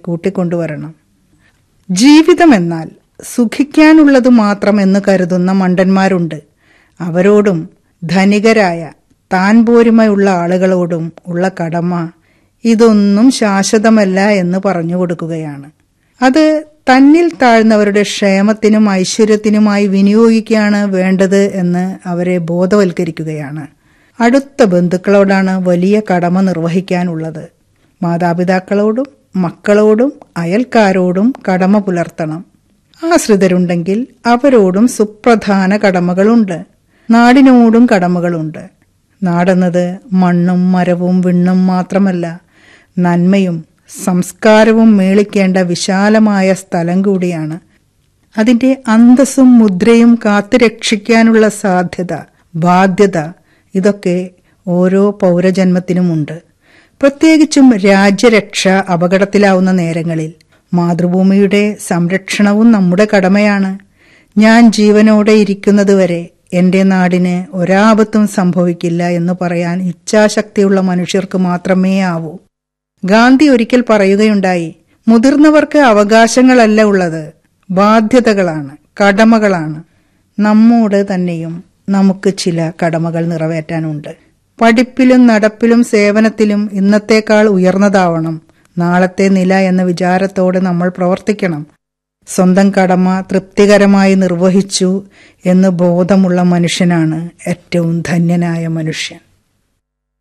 കൂട്ടിക്കൊണ്ടുവരണം ജീവിതമെന്നാൽ സുഖിക്കാനുള്ളത് മാത്രം എന്ന് കരുതുന്ന മണ്ടന്മാരുണ്ട് അവരോടും ധനികരായ താൻ പോരുമയുള്ള ആളുകളോടും ഉള്ള കടമ ഇതൊന്നും ശാശ്വതമല്ല എന്ന് പറഞ്ഞു കൊടുക്കുകയാണ് അത് തന്നിൽ താഴ്ന്നവരുടെ ക്ഷേമത്തിനും ഐശ്വര്യത്തിനുമായി വിനിയോഗിക്കുകയാണ് വേണ്ടത് എന്ന് അവരെ ബോധവൽക്കരിക്കുകയാണ് അടുത്ത ബന്ധുക്കളോടാണ് വലിയ കടമ നിർവഹിക്കാനുള്ളത് മാതാപിതാക്കളോടും മക്കളോടും അയൽക്കാരോടും കടമ പുലർത്തണം ആശ്രിതരുണ്ടെങ്കിൽ അവരോടും സുപ്രധാന കടമകളുണ്ട് നാടിനോടും കടമകളുണ്ട് നാടെന്നത് മണ്ണും മരവും വിണ്ണും മാത്രമല്ല നന്മയും സംസ്കാരവും മേളിക്കേണ്ട വിശാലമായ സ്ഥലം കൂടിയാണ് അതിന്റെ അന്തസ്സും മുദ്രയും കാത്തുരക്ഷിക്കാനുള്ള സാധ്യത ബാധ്യത ഇതൊക്കെ ഓരോ പൗരജന്മത്തിനുമുണ്ട് പ്രത്യേകിച്ചും രാജ്യരക്ഷ അപകടത്തിലാവുന്ന നേരങ്ങളിൽ മാതൃഭൂമിയുടെ സംരക്ഷണവും നമ്മുടെ കടമയാണ് ഞാൻ ജീവനോടെ ഇരിക്കുന്നതുവരെ എന്റെ നാടിന് ഒരാപത്തും സംഭവിക്കില്ല എന്ന് പറയാൻ ഇച്ഛാശക്തിയുള്ള മനുഷ്യർക്ക് മാത്രമേ ആവൂ ഗാന്ധി ഒരിക്കൽ പറയുകയുണ്ടായി മുതിർന്നവർക്ക് അവകാശങ്ങളല്ല ഉള്ളത് ബാധ്യതകളാണ് കടമകളാണ് നമ്മോട് തന്നെയും നമുക്ക് ചില കടമകൾ നിറവേറ്റാനുണ്ട് പഠിപ്പിലും നടപ്പിലും സേവനത്തിലും ഇന്നത്തേക്കാൾ ഉയർന്നതാവണം നാളത്തെ നില എന്ന വിചാരത്തോടെ നമ്മൾ പ്രവർത്തിക്കണം സ്വന്തം കടമ തൃപ്തികരമായി നിർവഹിച്ചു എന്ന് ബോധമുള്ള മനുഷ്യനാണ് ഏറ്റവും ധന്യനായ മനുഷ്യൻ